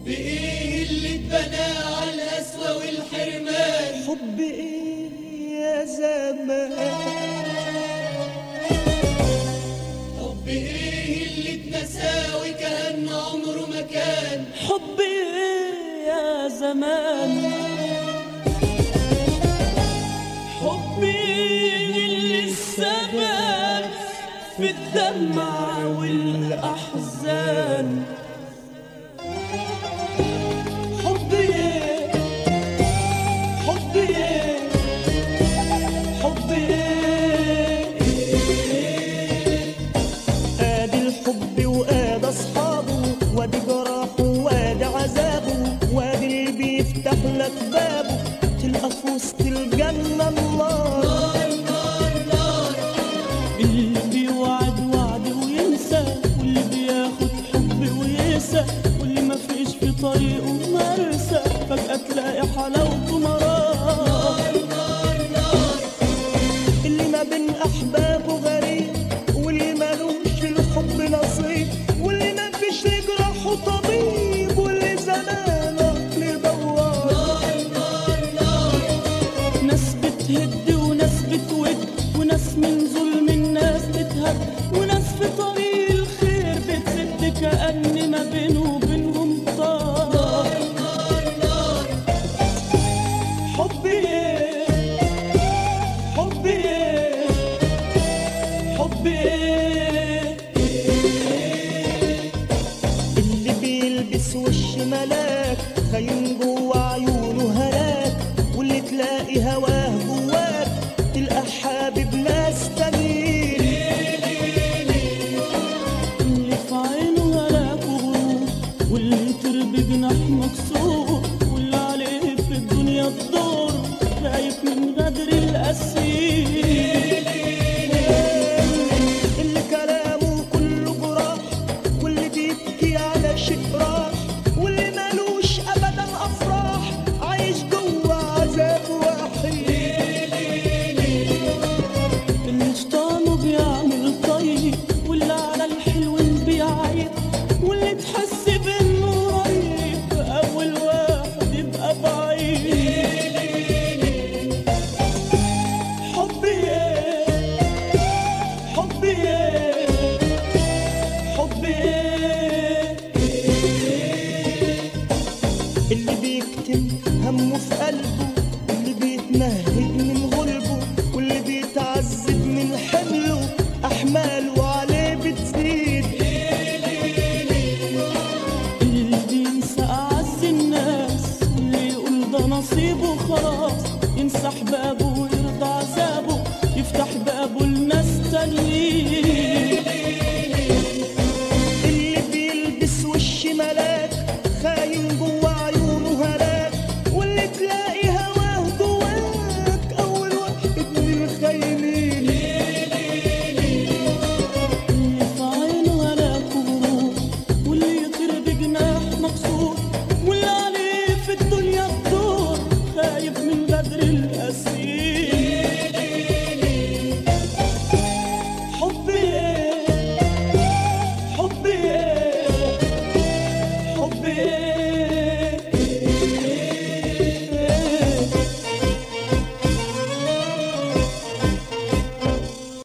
حب ايه اللي اتبنى على القسوة والحرمان حب ايه يا زمان حب ايه اللي اتنسى وكأن عمره ما كان حب ايه يا زمان حب ايه اللي السبب في الدمع والاحزان حب ايه حب ايه حب ايه ادي الحب وادي اصحابه وادي جراحه وادي عذابه وادي اللي بيفتح لك بابه تلقى في وسط الجنه النار اللي بيوعد وعد وينسى واللي بياخد حب وينسى واللي ما فيش في طريقه مرسى فجأة تلاقي حلاوته مرار اللي ما بين أحبابه غريب واللي مالوش في الحب نصيب واللي ما فيش لجراحه طبيب واللي زمانه لدوار ناس بتهد وناس بتود وناس من ظلم الناس تتهد وناس في طريق الخير بتسد كأن ما بينه وبينهم طار حبي ايه حبي ايه حبي ايه اللي بيلبس وش ملاك خاين جوا عيونه هلاك واللي تلاقي هواه جواك تلقى حابب ناس تانيين اللي في عينه هلاك وغرور واللي تربي جناح مكسور واللي عليه في الدنيا الدور خايف من غدر الأسير اللي كلامه كله جراح واللي بيبكي على شيء راح واللي مالوش ابدا افراح عايش جوه عذاب وحيد اللي شطانه بيعمل طيب واللي على الحلوين بيعيط واللي تحس بانه قريب اول واحد يبقى بعيد حبي ايه حبي ايه حبي ايه اللي بيكتم همه في قلبه واللي بيتنهد من غلبه واللي بيتعذب من حمله احماله عليه بتزيد اللي بينسى اعز الناس اللي يقول ده نصيبه خلاص ينسى احبابه ويرضى عذابه يفتح بابه لناس تانيين اللي بيلبس وش ملاك خاين جوا عيونه هلاك واللي تلاقي هواه جواك اول واحد من الخاينين اللي في عينه هلاك وغرور واللي يطير بجناح مكسور